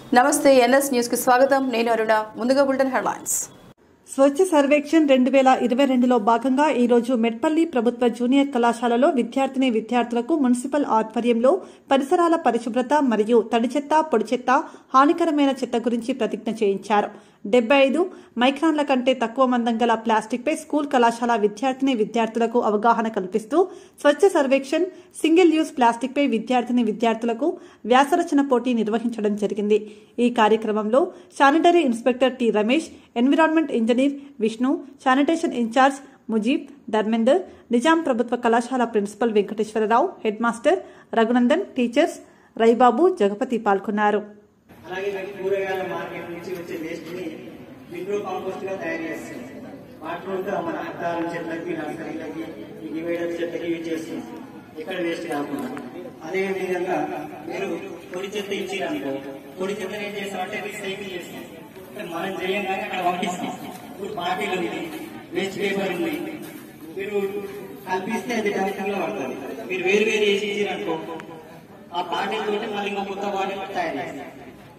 నమస్తే NS news కి స్వాగతం నేను అరుణ ముందుగా బులెటిన్ హెడ్లైన్స్ స్వచ్ఛ సర్వేక్షణ్ రెండు వేల ఇరవై రెండులో భాగంగా ఈ రోజు మెట్పల్లి ప్రభుత్వ జూనియర్ కళాశాలలో విద్యార్థిని విద్యార్థులకు మున్సిపల్ ఆధ్వర్యంలో పరిసరాల పరిశుభ్రత మరియు తడి చెత్త పొడి చెత్త హానికరమైన చెత్త గురించి ప్రతిజ్ఞ చేయించారు డెబ్బై ఐదు మైక్రాన్ల కంటే తక్కువ మందం గల ప్లాస్టిక్పై స్కూల్ కళాశాల విద్యార్థిని విద్యార్థులకు అవగాహన కల్పిస్తూ స్వచ్ఛ సర్వేక్షణ్ సింగిల్ యూజ్ ప్లాస్టిక్పై విద్యార్థిని విద్యార్థులకు వ్యాసరచన పోటీ నిర్వహించడం జరిగింది ఈ కార్యక్రమంలో sanitary inspector T Ramesh environment engineer Vishnu sanitation incharge Mujeeb Dharmender Nizam ప్రభుత్వ కళాశాల principal Venkateswararao headmaster Raghunandan teachers Raibabu Jagapathi పాల్గొన్నారు అలాగే మేము కూరగాయల మార్కెట్ నుంచి వచ్చే వేస్ట్ ని మిగ్రో కాంపోస్ట్ గా తయారు చేస్తాం వాటిలో కూడా మన అద్దాల చెట్లకి నర్సరీలకి ఈ డివైడర్ చెట్లకి యూజ్ చేస్తాం ఎక్కడ వేస్ట్ కాకుండా అదే విధంగా మీరు పొడి చెత్త ఇచ్చిరనుకో పొడి చెత్త ఏం చేస్తామంటే రీసైకిల్ చేస్తాం అంటే మనం చేయంగానే అక్కడ పంపిస్తాం ఇప్పుడు బాటిల్ ఉంది వేస్ట్ పేపర్ ఉంది మీరు కల్పిస్తే అది డైరెక్ట్ లో పడుతుంది మీరు వేరు వేరు వేసి ఇచ్చిరనుకో ఆ బాటిల్ తోటి మళ్ళీ ఇంకో కొత్త బాటిల్ తయారు చేస్తాం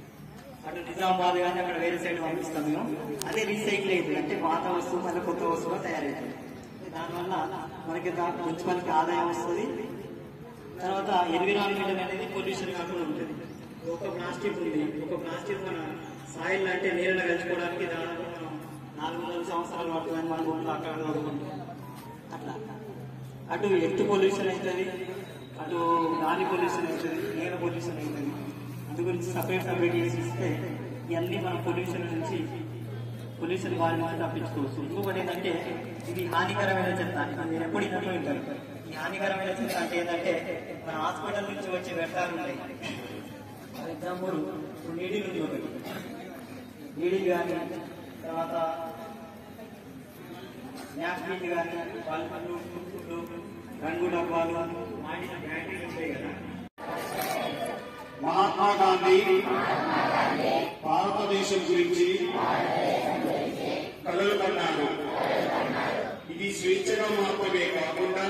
అటు నిజామాబాద్ కానీ అక్కడ వేరే సైడ్ పంపిస్తాం మేము అదే రీసైకిల్ అవుతుంది అంటే పాత వస్తువు మళ్ళీ కొత్త వస్తువు తయారవుతుంది దానివల్ల మనకి దా- మున్సిపాలిటీ ఆదాయం వస్తుంది తర్వాత ఎన్విరాన్మెంట్ అనేది పొల్యూషన్ కాకుండా ఉంటుంది ఒక ప్లాస్టిక్ ఉంది ఒక ప్లాస్టిక్ మన సాయిల్ అంటే నీళ్ళని కలుసుకోవడానికి దాదాపు మనం నాలుగు వందల సంవత్సరాలు పడుతుందని మన ఊళ్ళో అక్కడ చదువుకుంటాం అట్లా అటు ఎత్తు పొల్యూషన్ అవుతుంది అటు గాలి పొల్యూషన్ అవుతుంది నేల పొల్యూషన్ అవుతుంది అందు గురించి సపరేట్ సపరేట్ చేసి ఇస్తే ఇవన్నీ మన పొల్యూషన్ నుంచి పొల్యూషన్ బారి నుంచి తప్పించుకోవచ్చు ఇంకొకటి ఏంటంటే ఇది హానికరమైన చెత్త ఇది మీరు ఎప్పుడు ఇంట్లో ఉంటారు ఈ హానికరమైన చెత్త అంటే ఏంటంటే మన హాస్పిటల్ నుంచి వచ్చే వ్యర్థాలు ఉన్నాయి ఫర్ ఎగ్జాంపుల్ ఇప్పుడు నీడిల్ ఉంది ఒకటి నీడిల్ కానీ తర్వాత నాప్కిన్ కానీ పల్పలు కుక్కులు రంగు డబ్బాలు వాడిన బ్యాటరీలు ఉంటాయి కదా మహాత్మా గాంధీ భారతదేశం గురించి కలలు కన్నాడు ఇది స్వేచ్ఛగా మాత్రమే కాకుండా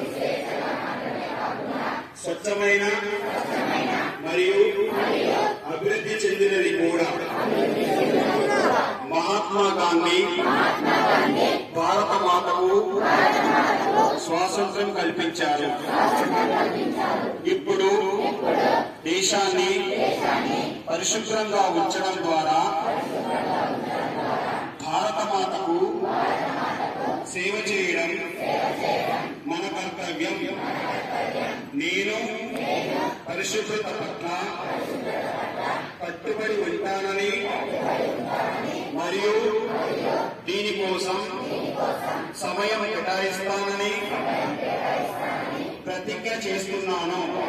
స్వచ్ఛమైన మరియు అభివృద్ధి చెందినది కూడా మహాత్మా గాంధీ భారత మాతకు స్వాతంత్రం కల్పించారు ఇప్పుడు దేశాన్ని పరిశుభ్రంగా ఉంచడం ద్వారా భారత మాతకు సేవ చేయడం మన కర్తవ్యం నేను పరిశుభ్రత పట్ల కట్టుబడి ఉంటానని మరియు దీనికోసం సమయం కేటాయిస్తానని ప్రతిజ్ఞ చేస్తున్నాను